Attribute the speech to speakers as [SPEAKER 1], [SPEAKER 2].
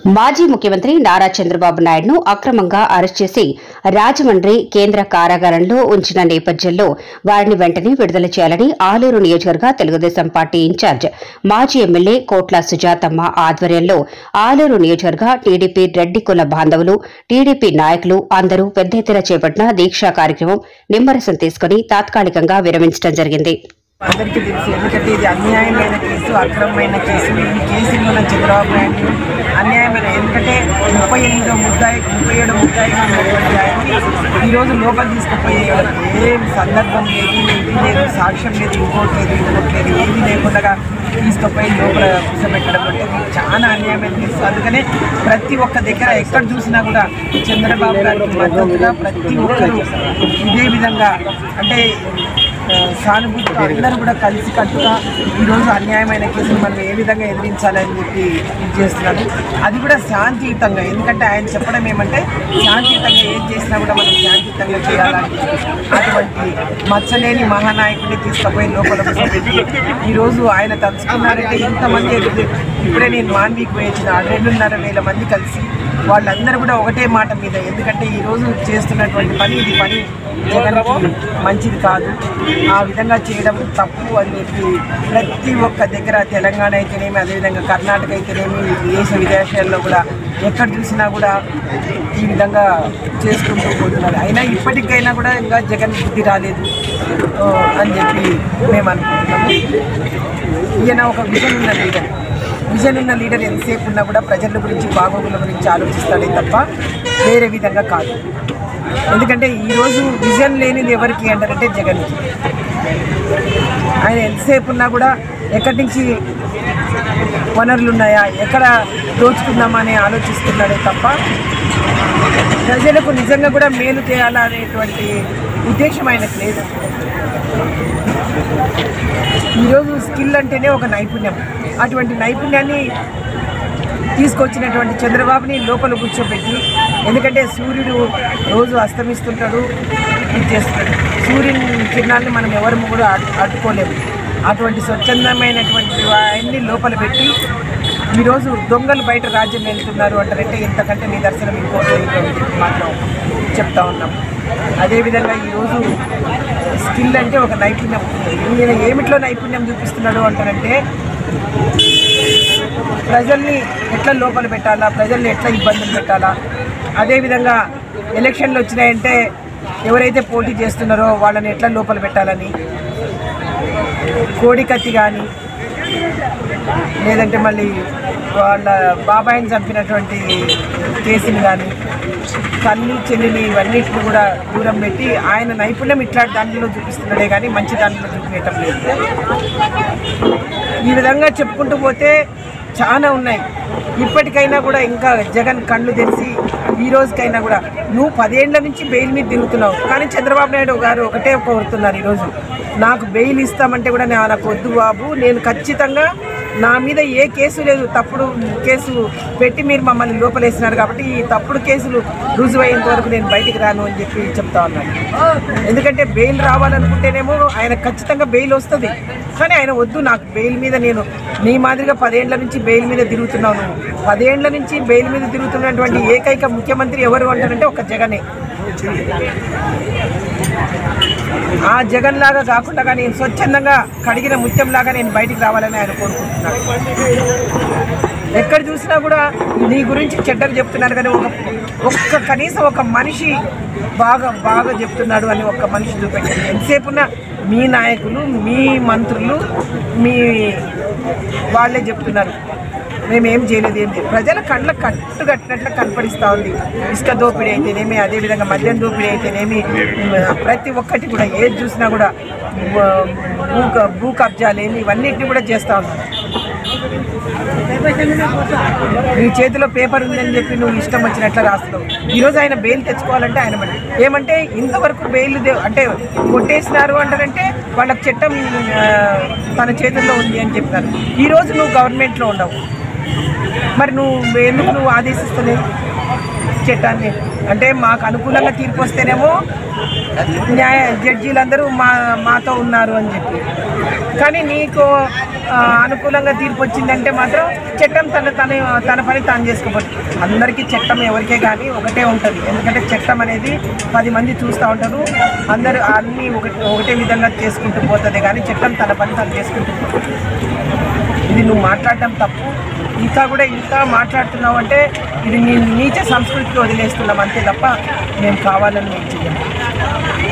[SPEAKER 1] మాజీ ముఖ్యమంత్రి నారా చంద్రబాబు నాయుడును అక్రమంగా అరెస్ట్ చేసి రాజమండ్రి కేంద్ర కారాగారంలో ఉంచిన నేపథ్యంలో వారిని వెంటనే విడుదల చేయాలని ఆలూరు నియోజకవర్గ తెలుగుదేశం పార్టీ ఇన్ఛార్జ్ మాజీ ఎమ్మెల్యే కోట్ల సుజాతమ్మ ఆధ్వర్యంలో ఆలూరు నియోజకవర్గ టీడీపీ రెడ్డి కుల బాంధవులు టీడీపీ నాయకులు అందరూ పెద్ద ఎత్తున చేపట్టిన దీక్షా కార్యక్రమం నిమ్మరసం తీసుకుని తాత్కాలికంగా విరమించడం జరిగింది
[SPEAKER 2] అందరికీ తెలుసు ఎందుకంటే ఇది అన్యాయమైన కేసు అక్రమమైన కేసు ఈ కేసు మన చంద్రబాబు నాయుడు అన్యాయమైన ఎందుకంటే ముప్పై ఎనిమిదో ముద్దాయి ముప్పై ఏడు ముద్దాయి ఉన్నటువంటి ఆయన్ని ఈరోజు లోపల తీసుకుపోయే ఏం సందర్భం లేదు ఇది లేదు సాక్ష్యం లేదు ఇంకోటి లేదు ఇంకోటి లేదు ఏమీ లేకుండా తీసుకుపోయి లోపల కూర్చోబెట్టడం అంటే ఇది చాలా అన్యాయమైన కేసు అందుకనే ప్రతి ఒక్క దగ్గర ఎక్కడ చూసినా కూడా చంద్రబాబు గారికి మద్దతుగా ప్రతి ఒక్కరు ఇదే విధంగా అంటే ఆ, సానుభూతితో అందరూ కూడా కలిసి కట్టుగా ఈరోజు అన్యాయమైన కేసులు మనం ఏ విధంగా ఎదిరించాలని చెప్పి ఇది చేస్తున్నాను అది కూడా శాంతియుతంగా ఎందుకంటే ఆయన చెప్పడం ఏమంటే శాంతియుతంగా ఏం చేసినా కూడా మనం శాంతియుతంగా చేయాలని అటువంటి మచ్చలేని మహానాయకుడిని తీసుకుపోయి లోపల కూర్చోబెట్టి ఈరోజు ఆయన తలుచుకున్నారంటే ఇంతమంది ఎదురు ఇప్పుడే నేను మాన్వీకి పోయి వచ్చిన ఆ రెండున్నర వేల మంది కలిసి వాళ్ళందరూ కూడా ఒకటే మాట మీద ఎందుకంటే ఈరోజు చేస్తున్నటువంటి పని ఇది పని జగన్కి మంచిది కాదు ఆ విధంగా చేయడం తప్పు అని చెప్పి ప్రతి ఒక్క దగ్గర తెలంగాణ అయితేనేమి అదేవిధంగా కర్ణాటక అయితేనేమి దేశ విదేశాల్లో కూడా ఎక్కడ చూసినా కూడా ఈ విధంగా చేసుకుంటూ పోతున్నారు అయినా ఇప్పటికైనా కూడా ఇంకా జగన్ బుద్ధి రాలేదు ఆ, అని చెప్పి మేము అనుకుంటున్నాము ఈయన ఒక విజన్ ఉన్న లీడర్ విజన్ ఉన్న లీడర్ ఎంతసేపు ఉన్నా కూడా ప్రజల గురించి బాగోగుల గురించి ఆలోచిస్తాడే తప్ప వేరే విధంగా కాదు ఎందుకంటే ఈరోజు విజన్ లేనిది ఎవరికి అంటారంటే జగన్ ఆయన ఎంతసేపు ఉన్నా కూడా ఎక్కడి నుంచి వనరులు ఉన్నాయా ఎక్కడ దోచుకుందామా అని ఆలోచిస్తున్నాడే తప్ప ప్రజలకు నిజంగా కూడా మేలు చేయాలా అనేటువంటి ఉద్దేశం ఆయనకు లేదు ఈరోజు స్కిల్ అంటేనే ఒక నైపుణ్యం అటువంటి నైపుణ్యాన్ని తీసుకొచ్చినటువంటి చంద్రబాబుని లోపల కూర్చోబెట్టి ఎందుకంటే సూర్యుడు రోజు అస్తమిస్తుంటాడు ఇది చేస్తాడు సూర్యుని కిరణాన్ని మనం ఎవరు కూడా అడ్డు- అడ్డుకోలేము అటువంటి స్వచ్ఛందమైనటువంటి ఆయన్ని లోపల పెట్టి ఈరోజు దొంగలు బయట రాజ్యం వెళ్తున్నారు అంటారంటే ఇంతకంటే నిదర్శనం ఇంకోటి లేదు అని చెప్పి మాత్రం చెప్తా ఉన్నాం అదేవిధంగా ఈరోజు స్కిల్ అంటే ఒక నైపుణ్యం ఈయన ఏమిట్లో నైపుణ్యం చూపిస్తున్నాడు అంటారంటే ప్రజల్ని ఎట్లా లోపల పెట్టాలా ప్రజల్ని ఎట్లా ఇబ్బందులు పెట్టాలా అదేవిధంగా ఎలక్షన్లు వచ్చినాయంటే ఎవరైతే పోటీ చేస్తున్నారో వాళ్ళని ఎట్లా లోపల పెట్టాలని కోడికత్తి కానీ లేదంటే మళ్ళీ వాళ్ళ బాబాయిని చంపినటువంటి కేసుని కానీ తల్లి చెల్లిని ఇవన్నిటిని కూడా దూరం పెట్టి ఆయన నైపుణ్యం ఇట్లాంటి దాంట్లో చూపిస్తున్నాడే కానీ మంచి దాంట్లో చూపించటం లేదు ఈ విధంగా చెప్పుకుంటూ పోతే చాలా ఉన్నాయి ఇప్పటికైనా కూడా ఇంకా జగన్ కళ్ళు తెరిచి ఈ రోజుకైనా కూడా నువ్వు పదేళ్ల నుంచి బెయిల్ మీద తిరుగుతున్నావు కానీ చంద్రబాబు నాయుడు గారు ఒకటే కోరుతున్నారు ఈరోజు నాకు బెయిల్ ఇస్తామంటే కూడా నా- నాకు వద్దు బాబు నేను ఖచ్చితంగా నా మీద ఏ కేసు లేదు తప్పుడు కేసు పెట్టి మీరు మమ్మల్ని లోపలేసినారు కాబట్టి ఈ తప్పుడు కేసులు రుజువయ్యేంత వరకు నేను బయటికి రాను అని చెప్పి చెప్తా ఉన్నాను ఎందుకంటే బెయిల్ రావాలనుకుంటేనేమో ఆయన ఖచ్చితంగా బెయిల్ వస్తుంది కానీ ఆయన వద్దు నాకు బెయిల్ మీద నేను నీ మాదిరిగా పదేళ్ల నుంచి బెయిల్ మీద తిరుగుతున్నావు నువ్వు పదేళ్ల నుంచి బెయిల్ మీద తిరుగుతున్నటువంటి ఏకైక ముఖ్యమంత్రి ఎవరు అంటారంటే ఒక జగనే ఆ జగన్ లాగా కాకుండా నేను స్వచ్ఛందంగా కడిగిన ముత్యం లాగా నేను బయటికి రావాలని ఆయన కోరుకుంటున్నాను ఎక్కడ చూసినా కూడా నీ గురించి చెడ్డగా చెప్తున్నారు కానీ ఒక ఒక్క కనీసం ఒక మనిషి బాగా బాగా చెప్తున్నాడు అని ఒక్క మనిషి చూపెట్టండి ఎంతసేపు ఉన్న మీ నాయకులు మీ మంత్రులు మీ వాళ్ళే చెప్తున్నారు మేమేం చేయలేదు ఏం చేయలేదు ప్రజల కళ్ళ కట్టు కట్టినట్లు కనపడిస్తూ ఉంది ఇసుక దోపిడీ అయితేనేమి అదేవిధంగా మద్యం దోపిడీ అయితేనేమి ఉమ్, ప్రతి ఒక్కటి కూడా ఏది చూసినా కూడా ఉమ్, భూ క- భూ కబ్జాలేమి ఇవన్నిటిని కూడా చేస్తూ ఉన్నారు నీ చేతిలో పేపర్ ఉందని చెప్పి నువ్వు ఇష్టం వచ్చినట్లు రాస్తున్నావు ఈరోజు ఆయన బెయిల్ తెచ్చుకోవాలంటే ఆయన మరి ఏమంటే ఇంతవరకు బెయిల్ దే- అంటే కొట్టేసినారు అంటారంటే వాళ్ళకి చట్టం ఆ, తన చేతుల్లో ఉంది అని చెప్పినారు ఈరోజు నువ్వు గవర్నమెంట్లో ఉండవు మరి నువ్వు ఎందుకు నువ్వు ఆదేశిస్తలేవు చట్టాన్ని అంటే మాకు అనుకూలంగా తీర్పు వస్తేనేమో న్యాయ జడ్జీలందరూ మా మాతో ఉన్నారు అని చెప్పి కానీ నీకు ఆ, అనుకూలంగా తీర్పు వచ్చిందంటే మాత్రం చట్టం తన తన తన పని తాను చేసుకోబోతుంది అందరికీ చట్టం ఎవరికే కానీ ఒకటే ఉంటుంది ఎందుకంటే చట్టం అనేది పది మంది చూస్తూ ఉంటారు అందరూ అన్నీ ఒకటి ఒకటే విధంగా చేసుకుంటూ పోతుంది కానీ చట్టం తన పని తను చేసుకుంటూ పోతుంది ఇది నువ్వు మాట్లాడటం తప్పు ఇంకా కూడా ఇంకా మాట్లాడుతున్నావు అంటే ఇది నీ నీచ సంస్కృతికి వదిలేస్తున్నాం అంతే తప్ప మేము కావాలని మేము చెయ్యము